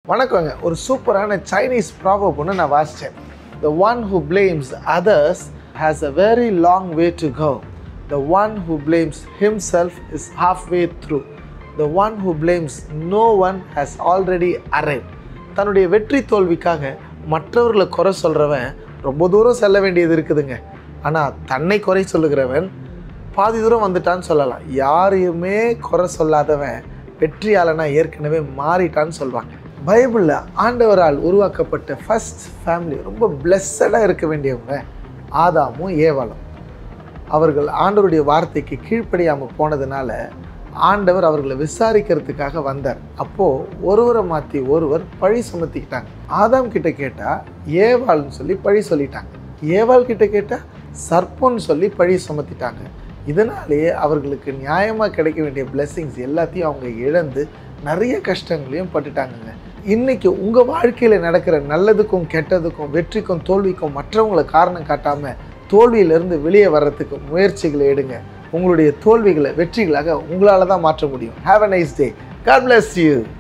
வணக்கங்க ஒரு சூப்பரான சைனீஸ் ப்ராவப் ஒன்று நான் வாசித்தேன் the one who blames others has a very long way to go the one who blames himself is half way through the one who blames no one has already arrive தன்னுடைய வெற்றி தோல்விக்காக மற்றவர்களை குறை சொல்கிறவன் ரொம்ப தூரம் செல்ல வேண்டியது இருக்குதுங்க ஆனால் தன்னை குறை சொல்லுகிறவன் பாதி தூரம் வந்துட்டான்னு சொல்லலாம் யாரையுமே குறை சொல்லாதவன் வெற்றியாளனா ஏற்கனவே மாறிட்டான்னு சொல்லுவாங்க பைபிளில் ஆண்டவரால் உருவாக்கப்பட்ட ஃபர்ஸ்ட் ஃபேமிலி ரொம்ப பிளெஸ்ஸடாக இருக்க வேண்டியவங்க ஆதாமும் ஏவாளும் அவர்கள் ஆண்டவருடைய வார்த்தைக்கு கீழ்ப்படியாமல் போனதுனால ஆண்டவர் அவர்களை விசாரிக்கிறதுக்காக வந்தார் அப்போது ஒருவரை மாற்றி ஒருவர் பழி சுமத்திக்கிட்டாங்க ஆதாம் கிட்ட கேட்டால் ஏவாள்னு சொல்லி பழி சொல்லிட்டாங்க ஏவாள் கிட்ட கேட்டால் சர்ப்பம்னு சொல்லி பழி சுமத்திட்டாங்க இதனாலேயே அவர்களுக்கு நியாயமாக கிடைக்க வேண்டிய blessings எல்லாத்தையும் அவங்க இழந்து நிறைய கஷ்டங்களையும் பட்டுட்டாங்கங்க இன்னைக்கு உங்கள் வாழ்க்கையில் நடக்கிற நல்லதுக்கும் கெட்டதுக்கும் வெற்றிக்கும் தோல்விக்கும் மற்றவங்களை காரணம் காட்டாமல் தோல்வியிலிருந்து வெளியே வர்றதுக்கு முயற்சிகளை எடுங்க உங்களுடைய தோல்விகளை வெற்றிகளாக உங்களால் தான் மாற்ற முடியும் have a nice day God bless you